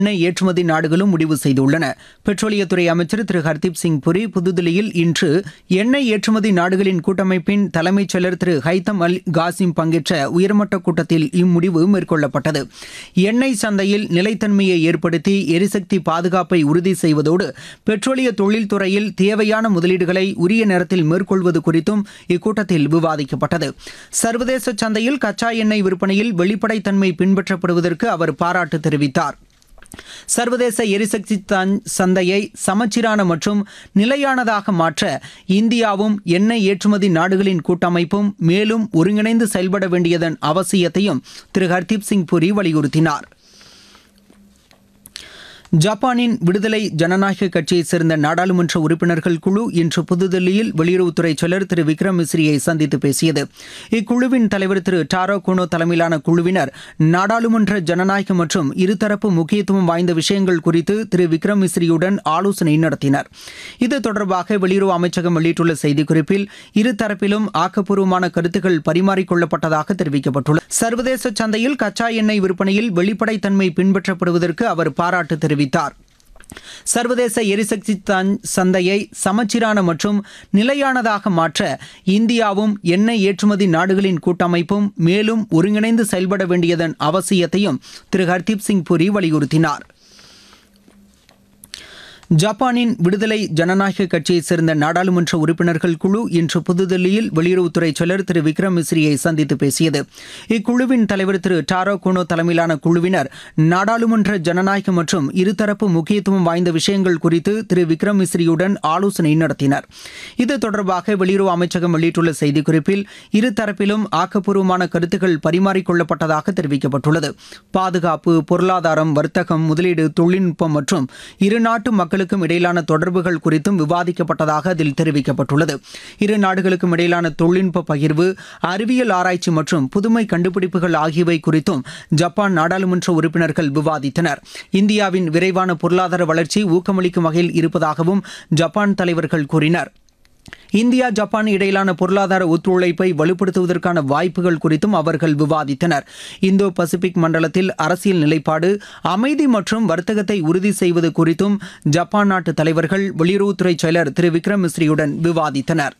எண்ணெய் ஏற்றுமதி நாடுகளும் முடிவு செய்துள்ளன பெட்ரோலியத்துறை அமைச்சர் திரு ஹர்தீப் சிங் புரி புதுதில்லியில் இன்று எண்ணெய் ஏற்றுமதி நாடுகளின் கூட்டமைப்பின் தலைமைச் செயலர் திரு ஹைத்தம் அல் காசிம் பங்கேற்ற உயர்மட்ட கூட்டத்தில் இம்முடிவு மேற்கொள்ளப்பட்டது எண்ணெய் சந்தையில் நிலைத்தன்மையை ஏற்படுத்தி எரிசக்தி பாதுகாப்பை உறுதி செய்வதோடு பெட்ரோலிய தொழில்துறையில் தேவையான முதலீடுகளை உரிய நேரத்தில் மேற்கொள்வது குறித்தும் இக்கூட்டத்தில் விவாதிக்கப்பட்டது சர்வதேச சந்தையில் கச்சா எண்ணெய் விற்பனையில் வெளிப்படைத்தன்மை பின்பற்றப்படுவதற்கு அவர் பாராட்டு தெரிவித்தார் சர்வதேச எரிசக்தி தன் சந்தையை சமச்சீரான மற்றும் நிலையானதாக மாற்ற இந்தியாவும் எண்ணெய் ஏற்றுமதி நாடுகளின் கூட்டமைப்பும் மேலும் ஒருங்கிணைந்து செயல்பட வேண்டியதன் அவசியத்தையும் திரு ஹர்தீப் சிங் புரி வலியுறுத்தினார் ஜப்பானின் விடுதலை ஜனநாயக கட்சியைச் சேர்ந்த நாடாளுமன்ற உறுப்பினர்கள் குழு இன்று புதுதில்லியில் வெளியுறவுத்துறை செயலர் திரு விக்ரம் மிஸ்ரியை சந்தித்து பேசியது இக்குழுவின் தலைவர் திரு டாரோ கோனோ தலைமையிலான குழுவினர் நாடாளுமன்ற ஜனநாயகம் மற்றும் இருதரப்பு முக்கியத்துவம் வாய்ந்த விஷயங்கள் குறித்து திரு விக்ரம் மிஸ்ரியுடன் ஆலோசனை நடத்தினர் இது தொடர்பாக வெளியுறவு அமைச்சகம் வெளியிட்டுள்ள செய்திக்குறிப்பில் இருதரப்பிலும் ஆக்கப்பூர்வமான கருத்துக்கள் பரிமாறிக்கொள்ளப்பட்டதாக தெரிவிக்கப்பட்டுள்ளது சர்வதேச சந்தையில் கச்சா எண்ணெய் விற்பனையில் வெளிப்படைத்தன்மை பின்பற்றப்படுவதற்கு அவர் பாராட்டு தெரிவித்தார் சர்வதேச எரிசக்தி தன் சந்தையை சமச்சீரான மற்றும் நிலையானதாக மாற்ற இந்தியாவும் எண்ணெய் ஏற்றுமதி நாடுகளின் கூட்டமைப்பும் மேலும் ஒருங்கிணைந்து செயல்பட வேண்டியதன் அவசியத்தையும் திரு ஹர்தீப் சிங் புரி வலியுறுத்தினார் ஜப்பானின் விடுதலை ஜனநாயக கட்சியைச் சேர்ந்த நாடாளுமன்ற உறுப்பினர்கள் குழு இன்று புதுதில்லியில் வெளியுறவுத்துறை செயலர் திரு விக்ரம் மிஸ்ரியை சந்தித்து பேசியது இக்குழுவின் தலைவர் திரு டாரோ கோனோ தலைமையிலான குழுவினர் நாடாளுமன்ற ஜனநாயகம் மற்றும் இருதரப்பு முக்கியத்துவம் வாய்ந்த விஷயங்கள் குறித்து திரு விக்ரம் மிஸ்ரியுடன் ஆலோசனை நடத்தினர் இது தொடர்பாக வெளியுறவு அமைச்சகம் வெளியிட்டுள்ள செய்திக்குறிப்பில் இருதரப்பிலும் ஆக்கப்பூர்வமான கருத்துக்கள் பரிமாறிக்கொள்ளப்பட்டதாக தெரிவிக்கப்பட்டுள்ளது பாதுகாப்பு பொருளாதாரம் வர்த்தகம் முதலீடு தொழில்நுட்பம் மற்றும் இருநாட்டு மக்களுக்கும் இடையிலான தொடர்புகள் குறித்தும் விவாதிக்கப்பட்டதாக அதில் தெரிவிக்கப்பட்டுள்ளது இரு நாடுகளுக்கும் இடையிலான தொழில்நுட்ப பகிர்வு அறிவியல் ஆராய்ச்சி மற்றும் புதுமை கண்டுபிடிப்புகள் ஆகியவை குறித்தும் ஜப்பான் நாடாளுமன்ற உறுப்பினர்கள் விவாதித்தனர் இந்தியாவின் விரைவான பொருளாதார வளர்ச்சி ஊக்கமளிக்கும் வகையில் இருப்பதாகவும் ஜப்பான் தலைவர்கள் கூறினர் இந்தியா ஜப்பான் இடையிலான பொருளாதார ஒத்துழைப்பை வலுப்படுத்துவதற்கான வாய்ப்புகள் குறித்தும் அவர்கள் விவாதித்தனர் இந்தோ பசிபிக் மண்டலத்தில் அரசியல் நிலைப்பாடு அமைதி மற்றும் வர்த்தகத்தை உறுதி செய்வது குறித்தும் ஜப்பான் நாட்டு தலைவர்கள் வெளியுறவுத்துறை செயலர் திரு விக்ரம் மிஸ்ரியுடன் விவாதித்தனர்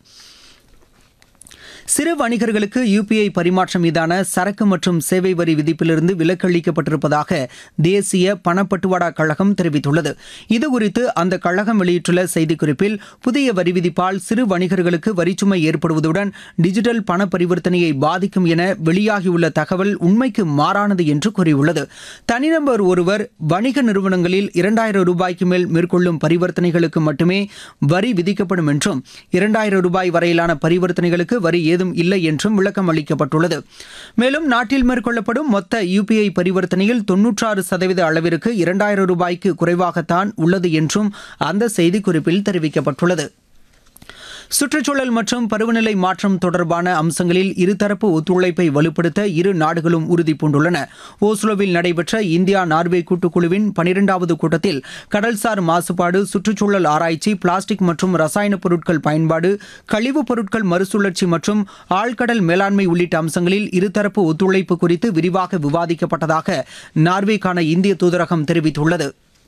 சிறு வணிகர்களுக்கு யுபிஐ பரிமாற்றம் மீதான சரக்கு மற்றும் சேவை வரி விதிப்பிலிருந்து விலக்கு அளிக்கப்பட்டிருப்பதாக தேசிய பணப்பட்டுவாடா கழகம் தெரிவித்துள்ளது இதுகுறித்து அந்த கழகம் வெளியிட்டுள்ள செய்திக்குறிப்பில் புதிய வரி விதிப்பால் சிறு வணிகர்களுக்கு வரிச்சுமை ஏற்படுவதுடன் டிஜிட்டல் பண பரிவர்த்தனையை பாதிக்கும் என வெளியாகியுள்ள தகவல் உண்மைக்கு மாறானது என்று கூறியுள்ளது தனிநபர் ஒருவர் வணிக நிறுவனங்களில் இரண்டாயிரம் ரூபாய்க்கு மேல் மேற்கொள்ளும் பரிவர்த்தனைகளுக்கு மட்டுமே வரி விதிக்கப்படும் என்றும் இரண்டாயிரம் ரூபாய் வரையிலான பரிவர்த்தனைகளுக்கு வரி ஏதும் இல்லை என்றும் விளக்கம் அளிக்கப்பட்டுள்ளது மேலும் நாட்டில் மேற்கொள்ளப்படும் மொத்த யுபிஐ பரிவர்த்தனையில் தொன்னூற்றாறு சதவீத அளவிற்கு இரண்டாயிரம் ரூபாய்க்கு குறைவாகத்தான் உள்ளது என்றும் அந்த செய்திக்குறிப்பில் தெரிவிக்கப்பட்டுள்ளது சுற்றுச்சூழல் மற்றும் பருவநிலை மாற்றம் தொடர்பான அம்சங்களில் இருதரப்பு ஒத்துழைப்பை வலுப்படுத்த இரு நாடுகளும் உறுதி பூண்டுள்ளன ஓஸ்லோவில் நடைபெற்ற இந்தியா நார்வே கூட்டுக்குழுவின் பனிரெண்டாவது கூட்டத்தில் கடல்சார் மாசுபாடு சுற்றுச்சூழல் ஆராய்ச்சி பிளாஸ்டிக் மற்றும் ரசாயன பொருட்கள் பயன்பாடு கழிவுப் பொருட்கள் மறுசுழற்சி மற்றும் ஆழ்கடல் மேலாண்மை உள்ளிட்ட அம்சங்களில் இருதரப்பு ஒத்துழைப்பு குறித்து விரிவாக விவாதிக்கப்பட்டதாக நார்வேக்கான இந்திய தூதரகம் தெரிவித்துள்ளது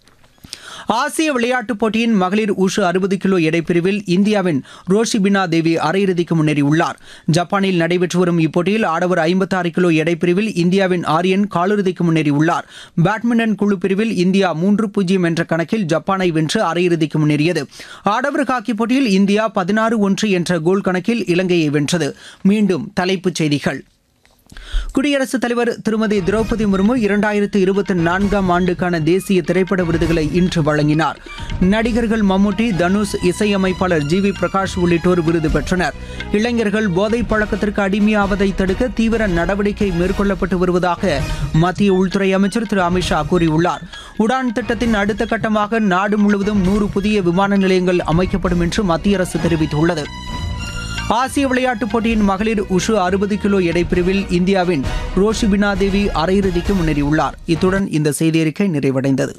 ஆசிய விளையாட்டுப் போட்டியின் மகளிர் உஷு அறுபது கிலோ எடைப்பிரிவில் இந்தியாவின் ரோஷிபினா தேவி அரையிறுதிக்கு முன்னேறியுள்ளார் ஜப்பானில் நடைபெற்று வரும் இப்போட்டியில் ஆடவர் ஐம்பத்தாறு கிலோ எடைப்பிரிவில் இந்தியாவின் ஆரியன் காலிறுதிக்கு முன்னேறியுள்ளார் பேட்மிண்டன் குழு பிரிவில் இந்தியா மூன்று பூஜ்ஜியம் என்ற கணக்கில் ஜப்பானை வென்று அரையிறுதிக்கு முன்னேறியது ஆடவர் ஹாக்கி போட்டியில் இந்தியா பதினாறு ஒன்று என்ற கோல் கணக்கில் இலங்கையை வென்றது மீண்டும் தலைப்புச் செய்திகள் குடியரசுத் தலைவர் திருமதி திரௌபதி முர்மு இரண்டாயிரத்து இருபத்தி நான்காம் ஆண்டுக்கான தேசிய திரைப்பட விருதுகளை இன்று வழங்கினார் நடிகர்கள் மம்முட்டி தனுஷ் இசையமைப்பாளர் ஜி வி பிரகாஷ் உள்ளிட்டோர் விருது பெற்றனர் இளைஞர்கள் போதைப் பழக்கத்திற்கு அடிமையாவதை தடுக்க தீவிர நடவடிக்கை மேற்கொள்ளப்பட்டு வருவதாக மத்திய உள்துறை அமைச்சர் திரு அமித்ஷா கூறியுள்ளார் உடான் திட்டத்தின் அடுத்த கட்டமாக நாடு முழுவதும் நூறு புதிய விமான நிலையங்கள் அமைக்கப்படும் என்று மத்திய அரசு தெரிவித்துள்ளது ஆசிய விளையாட்டுப் போட்டியின் மகளிர் உஷு அறுபது கிலோ எடைப்பிரிவில் இந்தியாவின் ரோஷிபினா தேவி அரையிறுதிக்கு முன்னேறியுள்ளார் இத்துடன் இந்த செய்தியறிக்கை நிறைவடைந்தது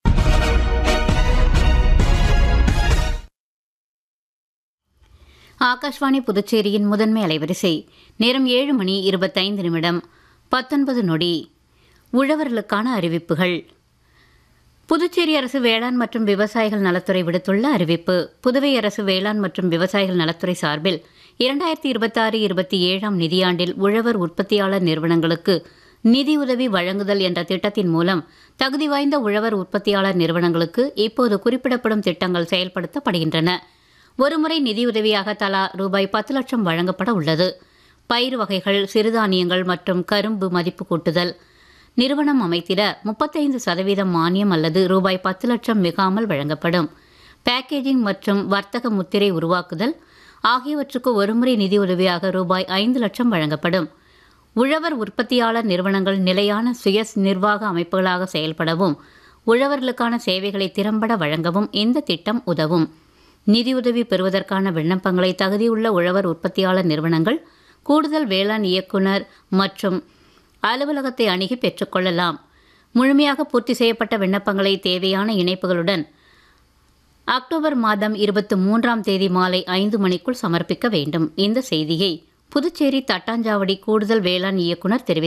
ஆகாஷ்வாணி புதுச்சேரியின் முதன்மை அலைவரிசை நேரம் ஏழு மணி இருபத்தைந்து நிமிடம் பத்தொன்பது நொடி உழவர்களுக்கான அறிவிப்புகள் புதுச்சேரி அரசு வேளாண் மற்றும் விவசாயிகள் நலத்துறை விடுத்துள்ள அறிவிப்பு புதுவை அரசு வேளாண் மற்றும் விவசாயிகள் நலத்துறை சார்பில் இரண்டாயிரத்தி இருபத்தாறு இருபத்தி ஏழாம் நிதியாண்டில் உழவர் உற்பத்தியாளர் நிறுவனங்களுக்கு நிதியுதவி வழங்குதல் என்ற திட்டத்தின் மூலம் தகுதி வாய்ந்த உழவர் உற்பத்தியாளர் நிறுவனங்களுக்கு இப்போது குறிப்பிடப்படும் திட்டங்கள் செயல்படுத்தப்படுகின்றன ஒருமுறை நிதியுதவியாக தலா ரூபாய் பத்து லட்சம் வழங்கப்பட உள்ளது பயிர் வகைகள் சிறுதானியங்கள் மற்றும் கரும்பு மதிப்பு கூட்டுதல் நிறுவனம் அமைத்திட முப்பத்தைந்து சதவீதம் மானியம் அல்லது ரூபாய் பத்து லட்சம் மிகாமல் வழங்கப்படும் பேக்கேஜிங் மற்றும் வர்த்தக முத்திரை உருவாக்குதல் ஆகியவற்றுக்கு ஒருமுறை நிதியுதவியாக ரூபாய் ஐந்து லட்சம் வழங்கப்படும் உழவர் உற்பத்தியாளர் நிறுவனங்கள் நிலையான சுய நிர்வாக அமைப்புகளாக செயல்படவும் உழவர்களுக்கான சேவைகளை திறம்பட வழங்கவும் இந்த திட்டம் உதவும் நிதியுதவி பெறுவதற்கான விண்ணப்பங்களை தகுதியுள்ள உழவர் உற்பத்தியாளர் நிறுவனங்கள் கூடுதல் வேளாண் இயக்குனர் மற்றும் அலுவலகத்தை அணுகி பெற்றுக்கொள்ளலாம் முழுமையாக பூர்த்தி செய்யப்பட்ட விண்ணப்பங்களை தேவையான இணைப்புகளுடன் அக்டோபர் மாதம் இருபத்தி மூன்றாம் தேதி மாலை ஐந்து மணிக்குள் சமர்ப்பிக்க வேண்டும் இந்த செய்தியை புதுச்சேரி தட்டாஞ்சாவடி கூடுதல் வேளாண் இயக்குனர் தெரிவித்தார்